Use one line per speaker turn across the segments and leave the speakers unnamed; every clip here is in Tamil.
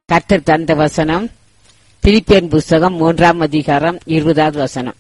கர்த்தர் தந்த வசனம் பிலிப்பியன் புஸ்தகம் மூன்றாம் அதிகாரம் இருபதாவது வசனம்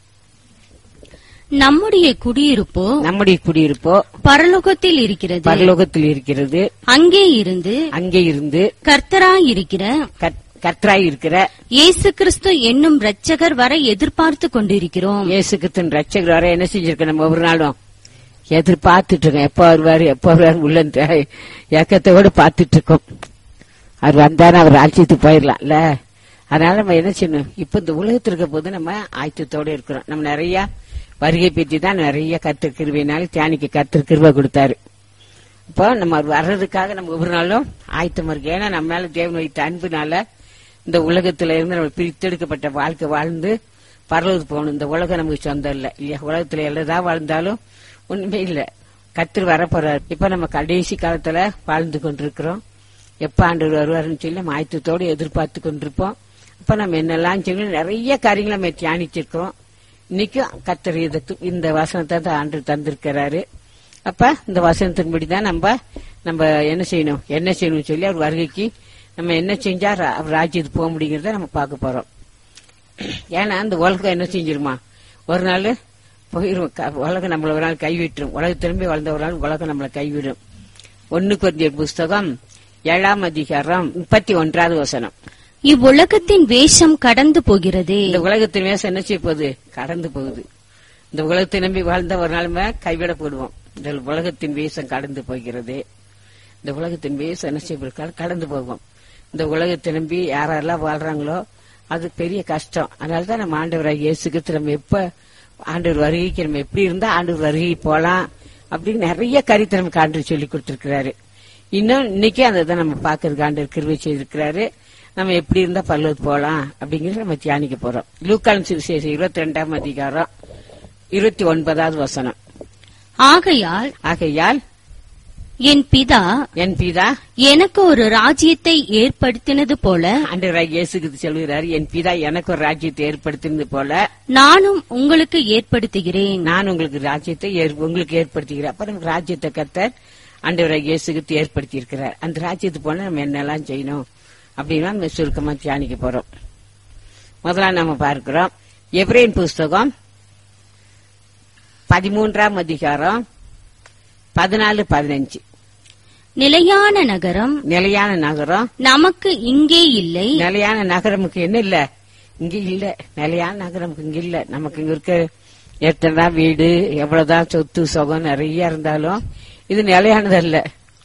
நம்முடைய குடியிருப்போ
நம்முடைய குடியிருப்போ
பரலோகத்தில் இருக்கிறது
பரலோகத்தில் இருக்கிறது
அங்கே இருந்து
அங்கே இருந்து
கர்த்தராயிருக்கிற
கர்த்தராய் இருக்கிற
இயேசு கிறிஸ்து என்னும் இரட்சகர் வரை எதிர்பார்த்து கொண்டிருக்கிறோம்
இயேசுக்கு ரட்சகர் வர என்ன செஞ்சிருக்கோம் நம்ம ஒவ்வொரு நாளும் எதிர்பார்த்துட்டு இருக்கோம் எப்ப வருவாரு எப்ப வருவாரு உள்ள இந்த ஏக்கத்தோடு பார்த்துட்டு இருக்கோம் அவர் வந்தாரு அவர் ராஜ்யத்துக்கு போயிடலாம்ல அதனால நம்ம என்ன செய்யணும் இப்ப இந்த உலகத்தில் இருக்க போது நம்ம ஆயத்தத்தோட இருக்கிறோம் நம்ம நிறைய வருகை பற்றி தான் நிறைய கத்து கிருவினால தியானிக்கு கத்து கிருவை கொடுத்தாரு இப்போ நம்ம அவர் வர்றதுக்காக நம்ம ஒவ்வொரு நாளும் ஆயத்தம் இருக்கு ஏன்னா நம்ம மேல தேவன் வைத்த அன்புனால இந்த உலகத்துல இருந்து நம்ம பிரித்தெடுக்கப்பட்ட வாழ்க்கை வாழ்ந்து பரலோகத்துக்கு போகணும் இந்த உலகம் நமக்கு சொந்தம் இல்ல இல்லையா உலகத்துல எல்லதான் வாழ்ந்தாலும் ஒண்ணுமே இல்ல கத்திர வரப்போறாரு இப்ப நம்ம கடைசி காலத்துல வாழ்ந்து கொண்டிருக்கிறோம் எப்ப ஆண்டு வருவாருன்னு சொல்லி நம்ம ஆயத்தத்தோடு எதிர்பார்த்து கொண்டிருப்போம் அப்ப நம்ம என்னெல்லாம் செய்யணும் நிறைய காரியங்களை நம்ம தியானிச்சிருக்கிறோம் இன்னைக்கும் கத்தர் இதுக்கு இந்த வசனத்தை தான் ஆண்டு தந்திருக்கிறாரு அப்ப இந்த வசனத்தின்படி தான் நம்ம நம்ம என்ன செய்யணும் என்ன செய்யணும்னு சொல்லி அவர் வருகைக்கு நம்ம என்ன செஞ்சா ரா- அவர் ராஜ்யத்துக்கு போக முடியுங்கிறத நம்ம பார்க்க போறோம் ஏன்னா அந்த உலகம் என்ன செஞ்சிருமா ஒரு நாள் போயிரும் க- உலகம் நம்மள ஒரு நாள் கைவிட்டுரும் உலக திரும்பி வளர்ந்த ஒரு நாள் உலகம் நம்மளை கைவிடும் ஒன்னு குறைந்த புஸ்தகம் ஏழாம் அதிகாரம் முப்பத்தி ஒன்றாவது வசனம்
இவ்வுலகத்தின் வேஷம் கடந்து போகிறது
இந்த உலகத்தின் மேச என்ன செய்ய போகுது கடந்து போகுது இந்த உலகத்தை நம்பி வாழ்ந்த ஒரு நாள் மேல கைவிடப்படுவோம் இந்த உலகத்தின் வேஷம் கடந்து போகிறது இந்த உலகத்தின் வேஷம் என்ன செய்ய கடந்து போகும் இந்த உலகத்தை நம்பி யாரெல்லாம் வாழ்றாங்களோ அது பெரிய கஷ்டம் அதனால தான் நம்ம ஆண்டவராக இயேசுக்கு நம்ம எப்ப ஆண்டவர் வருகைக்கு நம்ம எப்படி இருந்தா ஆண்டவர் வருகை போலாம் அப்படின்னு நிறைய கருத்து நமக்கு ஆண்டவர் சொல்லி கொடுத்திருக்கிறாரு இன்னும் இன்னைக்கு அதை தான் நம்ம பாக்குறதுக்கு ஆண்டவர் கிருவை செய்திருக்கிறாரு நம்ம எப்படி இருந்தா பல்லூர் போலாம் அப்படிங்கறத நம்ம தியானிக்க போறோம் லூக்கான் சுவிசேஷம் இருபத்தி ரெண்டாம் அதிகாரம் இருபத்தி ஒன்பதாவது வசனம்
ஆகையால்
ஆகையால்
என் பிதா
என் பிதா
எனக்கு ஒரு ராஜ்யத்தை ஏற்படுத்தினது போல
ஆண்டவராக இயேசுக்கு சொல்கிறார் என் பிதா எனக்கு ஒரு ராஜ்யத்தை ஏற்படுத்தினது போல
நானும் உங்களுக்கு ஏற்படுத்துகிறேன்
நான் உங்களுக்கு ராஜ்யத்தை ஏற்- உங்களுக்கு ஏற்படுத்துகிறேன் அப்ப நமக்கு ராஜ்யத்தை கத்தர் ஆண்டவராக இயேசுக்கு ஏற்படுத்தி இருக்கிறார் அந்த ராஜ்யத்துக்கு போனா நம்ம என்னெல்லாம் செய்யணும் அப்படின்னா நம்ம சுருக்கமா தியானிக்க போறோம் முதல்ல நம்ம பார்க்கிறோம் எப்ரேன் புஸ்தகம் பதிமூன்றாம் அதிகாரம் பதினாலு பதினஞ்சு
நிலையான நகரம்
நிலையான நகரம்
நமக்கு இங்கே இல்லை
நிலையான நகரமுக்கு என்ன இல்ல இங்க இல்ல நிலையான நகரமுக்கு இங்க இல்ல நமக்கு இங்க இருக்க எத்தனைதான் வீடு எவ்வளவுதான் சொத்து சுகம் நிறைய இருந்தாலும் இது நிலையானதல்ல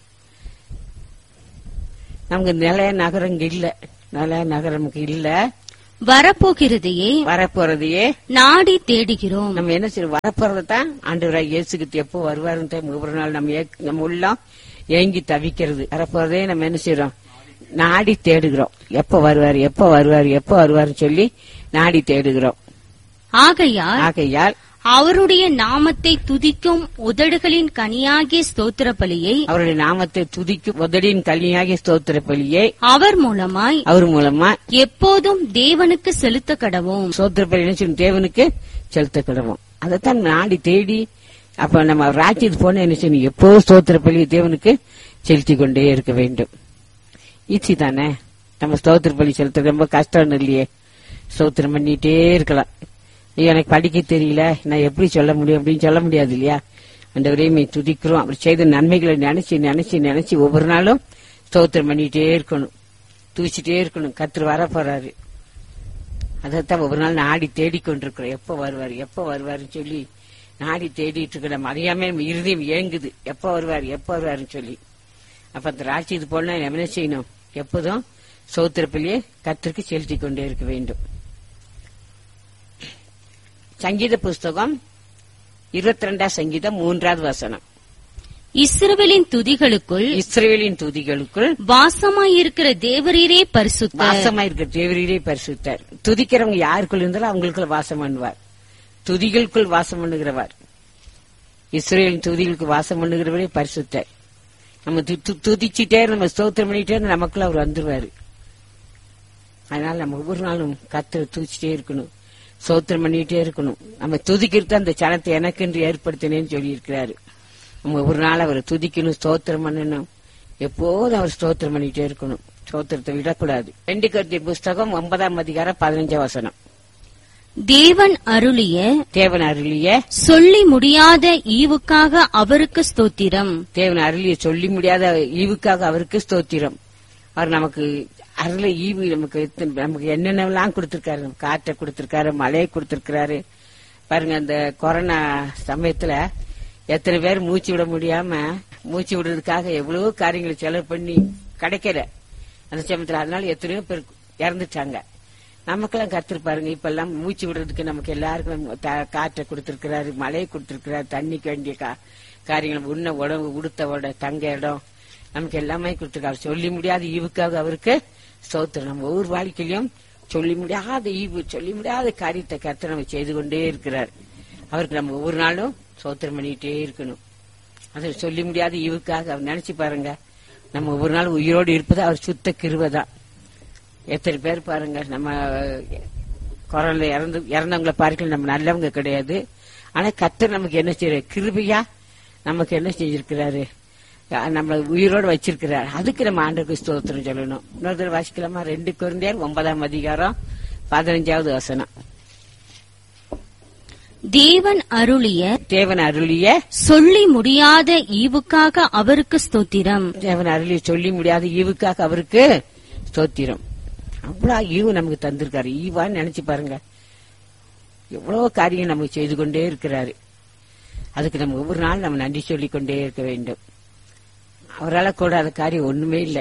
நமக்கு நிலைய நகரம் இங்க இல்ல நிலைய நகரமுக்கு இல்ல
வரப்போகிறதையே
வரப்போறதையே
நாடி தேடுகிறோம்
நம்ம என்ன செய்யணும் வரப்போறது தான் ஆண்டவராக இயேசுக்கு எப்போ வருவாருன்னு ஒவ்வொரு நாள் நம்ம ஏக்- நம்ம உள்ளம் ஏங்கி தவிக்கிறது வரப்போறதே நம்ம என்ன செய்யறோம் நாடி தேடுகிறோம் எப்ப வருவாரு எப்ப வருவாரு எப்ப வருவாருன்னு சொல்லி நாடி தேடுகிறோம்
ஆகையால்
ஆகையால்
அவருடைய நாமத்தை துதிக்கும் உதடுகளின் கனியாகிய ஸ்தோத்திர பலியை
அவருடைய நாமத்தை துதிக்கும் உதடியின் கல்வியாகிய ஸ்தோத்திர பலியை
அவர் மூலமாய்
அவர் மூலமா
எப்போதும் தேவனுக்கு செலுத்த கடவோம்
ஸ்தோத்திர பலி என்ன செய்யணும்? தேவனுக்கு செலுத்த கிடவோம் அதைத்தான் நாடி தேடி அப்ப நம்ம ராஜ்யத்துக்கு போன என்ன செய்யணும் எப்போதும் ஸ்தோத்திர பலி தேவனுக்கு செலுத்தி கொண்டே இருக்க வேண்டும் ஈஸி தானே நம்ம ஸ்தோத்திர பலி செலுத்த ரொம்ப கஷ்டம் இல்லையே ஸ்தோத்திரம் பண்ணிட்டே இருக்கலாம் ஐயோ, எனக்கு படிக்க தெரியல நான் எப்படி சொல்ல முடியும் அப்படின்னு சொல்ல முடியாது இல்லையா அந்த உரையுமே துதிக்கிறோம் அவர் செய்த நன்மைகளை நினைச்சு நினைச்சு நினைச்சு ஒவ்வொரு நாளும் ஸ்தோத்திரம் பண்ணிட்டே இருக்கணும் தூச்சிட்டே இருக்கணும் கத்திர வர போறாரு அதைத்தான் ஒவ்வொரு நாள் நாடி தேடிக்கொண்டிருக்கிறோம் எப்ப வருவார் எப்ப வருவாருன்னு சொல்லி நாடி தேடிட்டு இருக்க நம்ம அறியாம நம்ம இருதயம் ஏங்குது எப்ப வருவார் எப்ப வருவாருன்னு சொல்லி அப்ப அந்த ராட்சியத்து போனா நம்ம என்ன செய்யணும் எப்போதும் சோத்திரப்பிலேயே கத்திற்கு செலுத்திக் கொண்டே இருக்க வேண்டும் சங்கீத புஸ்தகம் இருபத்தி ரெண்டாம் சங்கீதம் மூன்றாவது வசனம்
இஸ்ரவேலின் துதிகளுக்குள்
இஸ்ரேலின் துதிகளுக்குள்
வாசமாயிருக்கிற தேவரீரே பரிசுத்த
வாசமா இருக்கிற தேவரீரே பரிசுத்தார் துதிக்கிறவங்க யாருக்குள் இருந்தாலும் அவங்களுக்குள்ள வாசம் பண்ணுவார் துதிகளுக்குள் வாசம் பண்ணுகிறவர் இஸ்ரேலின் துதிகளுக்கு வாசம் பண்ணுகிறவரே பரிசுத்தார் நம்ம து- து- துதிச்சிட்டே நம்ம ஸ்தோத்திரம் பண்ணிட்டே இருந்தா நமக்குள்ள அவர் வந்துருவாரு அதனால நம்ம ஒவ்வொரு நாளும் கத்து தூச்சிட்டே இருக்கணும் ஸ்தோத்திரம் பண்ணிட்டே இருக்கணும் நம்ம துதிக்கிறது அந்த சனத்தை எனக்கென்று ஏற்படுத்தினேன்னு சொல்லி இருக்கிறாரு நம்ம ஒவ்வொரு நாள் அவரை துதிக்கணும் ஸ்தோத்திரம் பண்ணணும் எப்போதும் அவர் ஸ்தோத்திரம் பண்ணிட்டே இருக்கணும் ஸ்தோத்திரத்தை விடக்கூடாது ரெண்டு கருத்தி புஸ்தகம் ஒன்பதாம் அதிகாரம் பதினஞ்சாம் வசனம்
தேவன் அருளிய
தேவன் அருளிய
சொல்லி முடியாத ஈவுக்காக அவருக்கு ஸ்தோத்திரம்
தேவன் அருளிய சொல்லி முடியாத ஈவுக்காக அவருக்கு ஸ்தோத்திரம் அவர் நமக்கு அருளை ஈவு நமக்கு எத்தனை- நமக்கு என்னென்னலாம் கொடுத்திருக்காரு நமக்கு காற்றை கொடுத்திருக்காரு மழையை கொடுத்திருக்கிறாரு பாருங்க அந்த கொரோனா சமயத்துல எத்தனை பேர் மூச்சு விட முடியாம மூச்சு விடுறதுக்காக எவ்வளவோ காரியங்களை செலவு பண்ணி கிடைக்கல அந்த சமயத்துல அதனால எத்தனையோ பேர் இறந்துட்டாங்க நமக்கெல்லாம் கத்துரு பாருங்க இப்ப எல்லாம் மூச்சு விடுறதுக்கு நமக்கு எல்லாருக்கும் த- காற்றை கொடுத்திருக்கிறாரு மழையை கொடுத்திருக்கிறாரு தண்ணிக்கு வேண்டிய கா- காரியங்கள் உண்ண உடம்பு உடுத்த உட தங்க இடம் நமக்கு எல்லாமே கொடுத்திருக்காரு சொல்லி முடியாத ஈவுக்காக அவருக்கு ஸ்தோத்திரம் நம்ம ஒவ்வொரு வாழ்க்கையிலும் சொல்லி முடியாத ஈவு சொல்லி முடியாத காரியத்தை கர்த்தர் நம்ம செய்து கொண்டே இருக்கிறார் அவருக்கு நம்ம ஒவ்வொரு நாளும் சோத்திரம் பண்ணிட்டே இருக்கணும் அதை சொல்லி முடியாத ஈவுக்காக அவர் நினைச்சு பாருங்க நம்ம ஒவ்வொரு நாளும் உயிரோடு இருப்பது அவர் சுத்த கிருபைதான் எத்தனை பேர் பாருங்க நம்ம கொரோனா இறந்து இறந்தவங்கள பார்க்கல நம்ம நல்லவங்க கிடையாது ஆனா கர்த்தர் நமக்கு என்ன செய்யற கிருபையா நமக்கு என்ன செஞ்சிருக்கிறாரு அஹ் நம்மள உயிரோடு வச்சிருக்கிறார் அதுக்கு நம்ம ஆண்டருக்கு ஸ்தோத்திரம் சொல்லணும் இன்னொரு தடவை வாசிக்கலாமா ரெண்டு குழந்தையர் ஒன்பதாம் அதிகாரம் பதினஞ்சாவது வசனம்
தேவன் அருளிய
தேவன் அருளிய
சொல்லி முடியாத ஈவுக்காக அவருக்கு ஸ்தோத்திரம்
தேவன் அருளிய சொல்லி முடியாத ஈவுக்காக அவருக்கு ஸ்தோத்திரம் அவ்வளவு ஈவு நமக்கு தந்திருக்காரு ஈவான்னு நினைச்சு பாருங்க எவ்வளவு காரியம் நமக்கு செய்து கொண்டே இருக்கிறாரு அதுக்கு நம்ம ஒவ்வொரு நாள் நம்ம நன்றி சொல்லிக் கொண்டே இருக்க வேண்டும் அவரால் கூடாத காரியம் ஒண்ணுமே இல்லை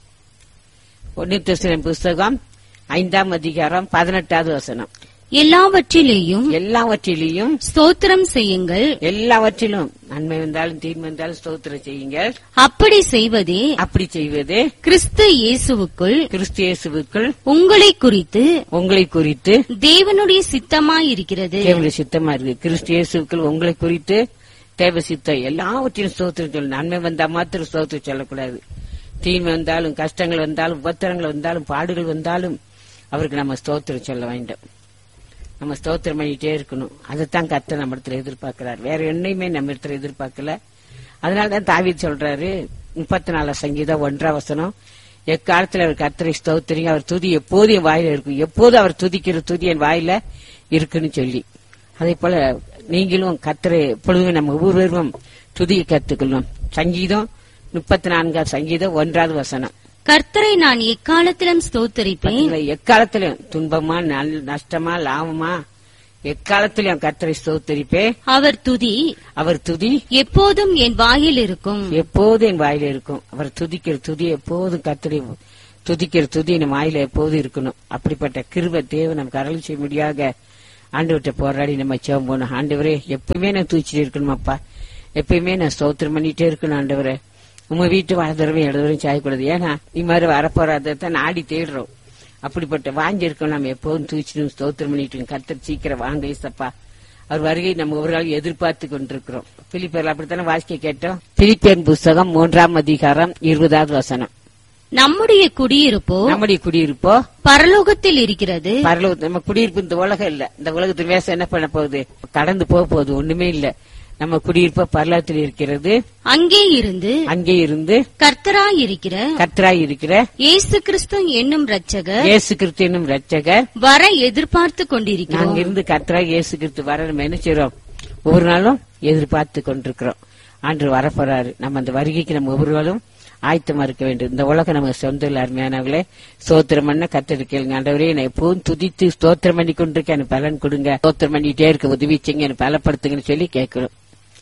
ஒன்னு புஸ்தகம் ஐந்தாம் அதிகாரம் பதினெட்டாவது வசனம்
எல்லாவற்றிலேயும்
எல்லாவற்றிலையும்
ஸ்தோத்திரம் செய்யுங்கள்
எல்லாவற்றிலும் நன்மை வந்தாலும் தீன்மை வந்தாலும் ஸ்தோத்திரம் செய்யுங்கள்
அப்படி செய்வதே
அப்படி செய்வது
கிறிஸ்து இயேசுவுக்குள்
கிறிஸ்து இயேசுவுக்குள்
உங்களை குறித்து
உங்களை குறித்து
தேவனுடைய சித்தமாயிருக்கிறது
தேவனுடைய சித்தமா இருக்கு கிறிஸ்து இயேசுக்கள் உங்களை குறித்து தேவ சித்தம் எல்லாவற்றையும் ஸ்தோத்திரம் சொல்லணும் நன்மை வந்தா மாத்திரம் ஸ்தோத்திரம் சொல்லக்கூடாது தீமை வந்தாலும் கஷ்டங்கள் வந்தாலும் உபத்திரங்கள் வந்தாலும் பாடுகள் வந்தாலும் அவருக்கு நம்ம ஸ்தோத்திரம் சொல்ல வேண்டும் நம்ம ஸ்தோத்திரம் பண்ணிட்டே இருக்கணும் அதைத்தான் கத்த நம்ம இடத்துல எதிர்பார்க்கிறார் வேற என்னையுமே நம்ம இடத்துல எதிர்பார்க்கல அதனாலதான் தாவீது சொல்றாரு முப்பத்தி நாலு சங்கீதம் ஒன்றாம் வசனம் எக்காலத்துல அவர் கத்தரை ஸ்தோத்திரிங்க அவர் துதி எப்போதும் என் வாயில இருக்கும் எப்போதும் அவர் துதிக்கிற துதி என் வாயில இருக்குன்னு சொல்லி அதே போல நீங்களும் கத்தரை எப்பொழுதுமே நம்ம ஒவ்வொருவரும் துதியை கத்துக்கணும் சங்கீதம் முப்பத்தி நான்காம் சங்கீதம் ஒன்றாவது வசனம்
கர்த்தரை நான் எக்காலத்திலும் ஸ்தோத்தரிப்பேன்
பாத்தீங்களா, எக்காலத்திலும் துன்பமா நல்- நஷ்டமா லாபமா எக்காலத்திலும் கத்தரை ஸ்தோத்தரிப்பே
அவர் துதி
அவர் துதி
எப்போதும் என் வாயில் இருக்கும்
எப்போதும் என் வாயில இருக்கும் அவர் துதிக்கிற துதி எப்போதும் கத்தரை துதிக்கிற துதி என் வாயில எப்போதும் இருக்கணும் அப்படிப்பட்ட கிருப தேவ நமக்கு அருள் செய்ய முடியாத ஆண்டவர்கிட்ட போராடி நம்ம சேவம் போகணும் ஆண்டவரே எப்பவுமே நான் தூச்சிட்டு இருக்கணுமாப்பா எப்பயுமே நான் ஸ்தோத்திரம் பண்ணிட்டே இருக்கணும் ஆண்டவரே உங்க வீட்டு வாழ்தரவே இடதுவரையும் சாயக்கூடாது ஏன்னா நீ மாதிரி வரப்போறாதான் நாடி தேடுறோம் அப்படிப்பட்ட வாங்கி இருக்கோம் நம்ம எப்போதும் தூச்சிடும் ஸ்தோத்திரம் பண்ணிட்டு கர்த்தர் சீக்கிரம் வாங்க ஏசப்பா அவர் வருகை நம்ம ஒரு நாள் எதிர்பார்த்து கொண்டிருக்கிறோம் பிலிப்பேர் அப்படித்தானே வாசிக்க கேட்டோம் பிலிப்பியன் புஸ்தகம் மூன்றாம் அதிகாரம் இருபதாவது வசனம்
நம்முடைய குடியிருப்போ
நம்முடைய குடியிருப்போ
பரலோகத்தில் இருக்கிறது
பரலோக நம்ம குடியிருப்பு இந்த உலகம் இல்ல இந்த உலகத்து வேஷம் என்ன பண்ண போகுது கடந்து போக போகுது ஒண்ணுமே இல்ல நம்ம குடியிருப்ப பரலோகத்தில் இருக்கிறது
அங்கே இருந்து
அங்கே இருந்து
கர்த்தராய் இருக்கிற
கர்த்தராய் இருக்கிற
இயேசு கிறிஸ்து என்னும் ரட்சகர்
இயேசு கிறிஸ்து என்னும் ரட்சகர்
வர எதிர்பார்த்து கொண்டிருக்கிறோம்
நாங்க இருந்து கர்த்தராய் இயேசு கிறிஸ்து வர நம்ம என்ன செய்றோம் ஒவ்வொரு நாளும் எதிர்பார்த்து கொண்டிருக்கிறோம் ஆண்டு வரப்போறாரு நம்ம அந்த வருகைக்கு நம்ம ஒவ்வொரு நாளும் ஆயத்தமா இருக்க வேண்டும் இந்த உலகம் நம்ம சொந்த இல்ல அருமையானவர்களே ஸ்தோத்திரம் பண்ண கத்தடி கேளுங்க ஆண்டவரே நான் எப்பவும் துதித்து ஸ்தோத்திரம் பண்ணி கொண்டிருக்கேன் எனக்கு பலன் கொடுங்க ஸ்தோத்திரம் பண்ணிட்டே இருக்க உதவி செய்யுங்க எனக்கு பலப்படுத்துங்கன்னு சொல்லி கேட்கணும்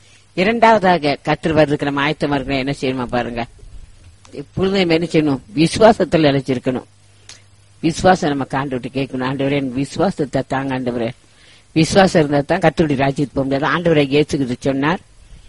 இரண்டாவதாக கத்தர் வர்றதுக்கு நம்ம ஆயத்தமா இருக்கணும் என்ன செய்யணுமா பாருங்க எப்பொழுதும் நம்ம என்ன செய்யணும் விசுவாசத்துல நினைச்சிருக்கணும் விசுவாசம் நம்ம ஆண்டு விட்டு கேட்கணும் ஆண்டவரே எனக்கு விசுவாசத்தை தாங்க ஆண்டவரே விசுவாசம் இருந்தா தான் கத்தருடைய ராஜ்யத்துக்கு போக முடியாது ஆண்டவரை இயேசுக்கு சொன்னார்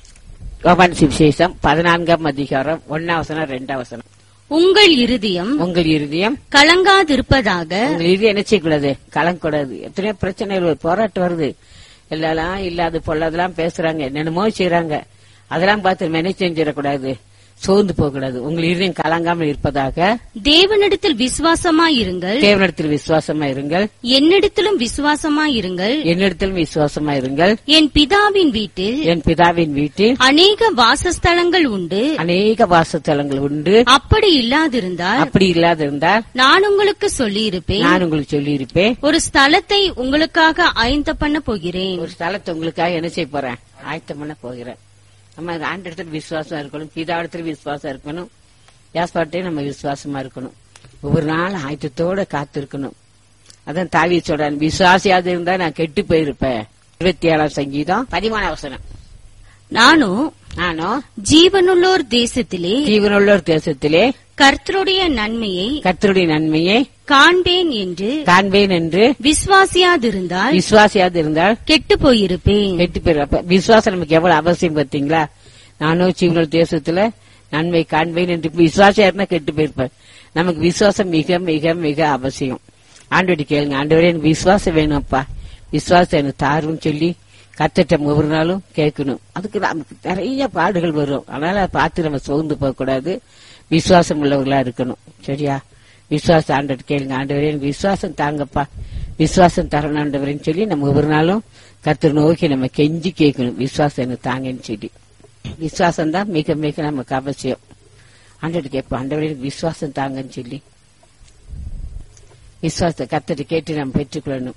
யோவான் சுவிசேஷம் பதினான்காம் அதிகாரம் ஒன்னாவசனம் ரெண்டாவசனம்
உங்கள் இருதயம்
உங்கள் இருதயம்
கலங்காதிருப்பதாக
உங்கள் இருதயம் என்ன செய்யக்கூடாது கலங்கக்கூடாது எத்தனையோ பிரச்சனைகள் வருது, போராட்டம் வருது எல்லாம் இல்லாத பொல்லாதெல்லாம் பேசுறாங்க என்னென்னமோ செய்றாங்க அதெல்லாம் பார்த்து நம்ம என்ன செஞ்சிடக்கூடாது சோர்ந்து போக கூடாது உங்கள் இருதயம் கலங்காமல் இருப்பதாக
தேவனிடத்தில் விசுவாசமாயிருங்கள்
தேவனிடத்தில் விசுவாசமா இருங்கள்
என்னிடத்திலும் விசுவாசமாயிருங்கள்
என்னிடத்திலும் விசுவாசமா இருங்கள்
என் பிதாவின் வீட்டில்
என் பிதாவின் வீட்டில்
அநேக வாசஸ்தலங்கள் உண்டு
அநேக வாசத்தலங்கள் உண்டு
அப்படி இல்லாதிருந்தால்
அப்படி இல்லாதிருந்தால்
நான் உங்களுக்கு சொல்லியிருப்பேன்
நான் உங்களுக்கு சொல்லியிருப்பேன்
ஒரு ஸ்தலத்தை உங்களுக்காக ஆயத்த பண்ண போகிறேன்
ஒரு ஸ்தலத்தை உங்களுக்காக என்ன செய்ய போறேன் ஆயத்தம் பண்ண போகிறேன் நம்ம ஆண்டு இடத்துல விசுவாசம் இருக்கணும் பிதாவிடத்துல விசுவாசம் இருக்கணும் யாஸ்பாட்டையும் நம்ம விசுவாசமா இருக்கணும் ஒவ்வொரு நாள் ஆயத்தத்தோட காத்து இருக்கணும் அதான் தாவி சொல்றேன் விசுவாசியாது இருந்தா நான் கெட்டு போயிருப்பேன் இருபத்தி ஏழாம் சங்கீதம் பதிமூணாம் வசனம்
நானும்
நானும்
ஜீவனுள்ளோர் தேசத்திலே
ஜீவனுள்ளோர் தேசத்திலே
கர்த்தருடைய நன்மையை
கர்த்தருடைய நன்மையை
காண்பேன் என்று
காண்பேன் என்று
விசுவாசியாதிருந்தால்
விசுவாசியாது இருந்தால்
கெட்டு போயிருப்பேன்
கெட்டு போயிரு அப்ப விசுவாசம் நமக்கு எவ்வளவு அவசியம் பார்த்தீங்களா நானும் ஜீவனல் தேசத்துல நன்மை காண்பேன் என்று விசுவாசியா இருந்தா கெட்டு போயிருப்பேன் நமக்கு விசுவாசம் மிக மிக மிக அவசியம் ஆண்டோடி கேளுங்க ஆண்டவரே எனக்கு விசுவாசம் வேணும்ப்பா விசுவாசம் எனக்கு தாருன்னு சொல்லி கத்திட்டம் ஒவ்வொரு நாளும் கேட்கணும் அதுக்கு நமக்கு நிறைய பாடுகள் வரும் அதனால அதை பார்த்து நம்ம சோர்ந்து போக கூடாது விசுவாசம் உள்ளவர்களா இருக்கணும் சரியா விசுவாசம் ஆண்டவர் கேளுங்க ஆண்டவரே எனக்கு விசுவாசம் தாங்கப்பா விசுவாசம் தரணும் ஆண்டவரேன்னு சொல்லி நம்ம ஒவ்வொரு நாளும் கர்த்தர் நோக்கி நம்ம கெஞ்சி கேட்கணும் விசுவாசம் எனக்கு தாங்கன்னு சொல்லி விசுவாசம் தான் மிக மிக நமக்கு அவசியம் ஆண்டவர் கேட்போம் ஆண்டவரே எனக்கு விசுவாசம் தாங்கன்னு சொல்லி விசுவாசத்தை கர்த்தர் கேட்டு நம்ம பெற்றுக்கொள்ளணும்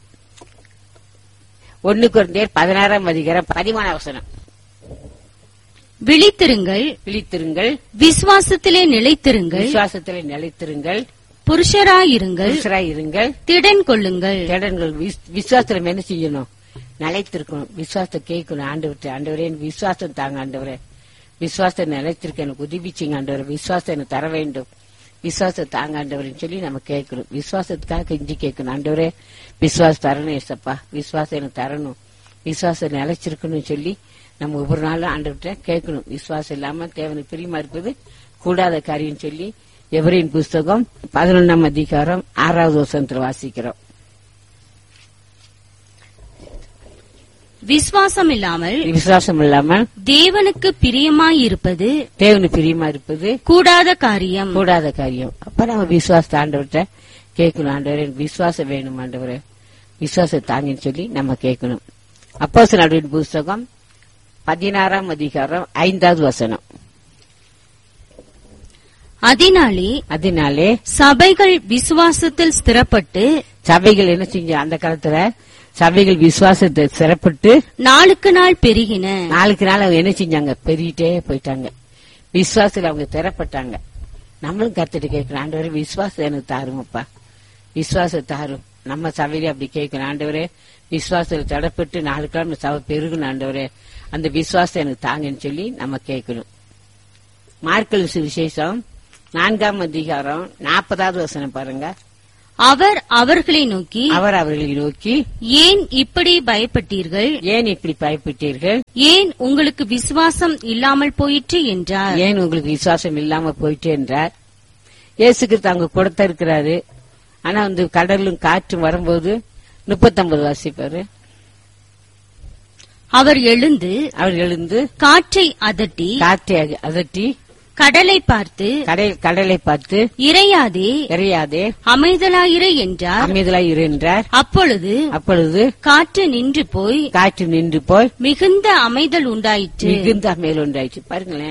ஒண்ணு குறைந்தேர் பதினாறாம் அதிகாரம் பதிமூணாம் வசனம்
விழித்திருங்கள்
விழித்திருங்கள்
விசுவாசத்திலே நிலைத்திருங்கள்
விசுவாசத்தில் நிலைத்திருங்கள்
புருஷராயிருங்கள்
புருஷராய் இருங்கள்
திடன் கொள்ளுங்கள்
தேடன்கள் விசுவாசத்துல என்ன செய்யணும் நிலைத்திருக்கணும் விசுவாசத்தை கேட்கணும் ஆண்டவர்கிட்ட ஆண்டவரே எனக்கு விசுவாசம் தாங்க ஆண்டவரே விசுவாசத்தை நிலைத்திருக்க எனக்கு உதவிச்சிங்க ஆண்டவரே விசுவாசம் எனக்கு தர வேண்டும் விசுவாசத்தை தாங்க ஆண்டவர்னு சொல்லி நம்ம கேட்கணும் விசுவாசத்துக்காக கெஞ்சி கேட்கணும் ஆண்டவரே விசுவாசம் தரணும் ஏசப்பா விசுவாசம் எனக்கு தரணும் விசுவாசம் நிலைச்சிருக்கணும்னு சொல்லி நம்ம ஒவ்வொரு நாளும் ஆண்டவர்கிட்ட கேட்கணும் விசுவாசம் இல்லாம தேவனுக்கு பிரியமா இருப்பது கூடாத காரியம் சொல்லி எவரின் புஸ்தகம் பதினொன்னாம் அதிகாரம் ஆறாவது வருஷத்துல வாசிக்கிறோம்
விசுவாசம் இல்லாமல்
விசுவாசம் இல்லாமல்
தேவனுக்கு பிரியமாயிருப்பது
தேவனுக்கு பிரியமா இருப்பது
கூடாத காரியம்
கூடாத காரியம் அப்ப நம்ம விசுவாசத்தை ஆண்டவர்கிட்ட கேட்கணும் ஆண்டவரே எனக்கு விசுவாசம் வேணும் ஆண்டவரே விசுவாசம் தாங்கன்னு சொல்லி நம்ம கேட்கணும் அப்போ நடுவின் புஸ்தகம் பதினாறாம் அதிகாரம் ஐந்தாவது வசனம்
அதனாலே
அதனாலே
சபைகள் விசுவாசத்தில் ஸ்திரப்பட்டு
சபைகள் என்ன செஞ்ச அந்த காலத்துல சபைகள் விசுவாசத்தை சிறப்பட்டு
நாளுக்கு நாள் பெருகின
நாளுக்கு நாள் அவங்க என்ன செஞ்சாங்க பெருகிட்டே போயிட்டாங்க விசுவாசத்துல அவங்க திறப்பட்டாங்க நம்மளும் கத்துட்டு கேட்கணும் ஆண்டவரே விசுவாசம் எனக்கு தாருங்கப்பா விசுவாசம் தாரும் நம்ம சபையில அப்படி கேட்கணும் ஆண்டவரே விசுவாசத்துல தடப்பட்டு நாளுக்கு நாள் நம்ம சபை பெருகணும் ஆண்டவரே அந்த விசுவாசம் எனக்கு தாங்கன்னு சொல்லி நம்ம கேட்கணும் மார்க்கல் விசேஷம் நான்காம் அதிகாரம் நாற்பதாவது வசனம் பாருங்க
அவர் அவர்களை நோக்கி
அவர் அவர்களை நோக்கி
ஏன் இப்படி பயப்பட்டீர்கள்
ஏன் இப்படி பயப்பட்டீர்கள்
ஏன் உங்களுக்கு விசுவாசம் இல்லாமல் போயிற்று என்றார்
ஏன் உங்களுக்கு விசுவாசம் இல்லாம போயிட்டு என்றார் இயேசுக்கு தாங்க கொடுத்த இருக்கிறாரு ஆனா வந்து கடலும் காற்றும் வரும்போது முப்பத்தொன்பது வாசிப்பாரு
அவர் எழுந்து
அவர் எழுந்து
காற்றை அதட்டி
காற்றை அக- அதட்டி
கடலை பார்த்து
கடல் கடலை பார்த்து
இறையாதே
எறையாதே
அமைதலாயிரு என்றார்
அமைதலாய் இரு என்றார்
அப்பொழுது
அப்பொழுது
காற்று நின்று போய்
காற்று நின்று போய்
மிகுந்த அமைதல் உண்டாயிற்று
மிகுந்த மேல் ஒன்றாயிற்று பாருங்களேன்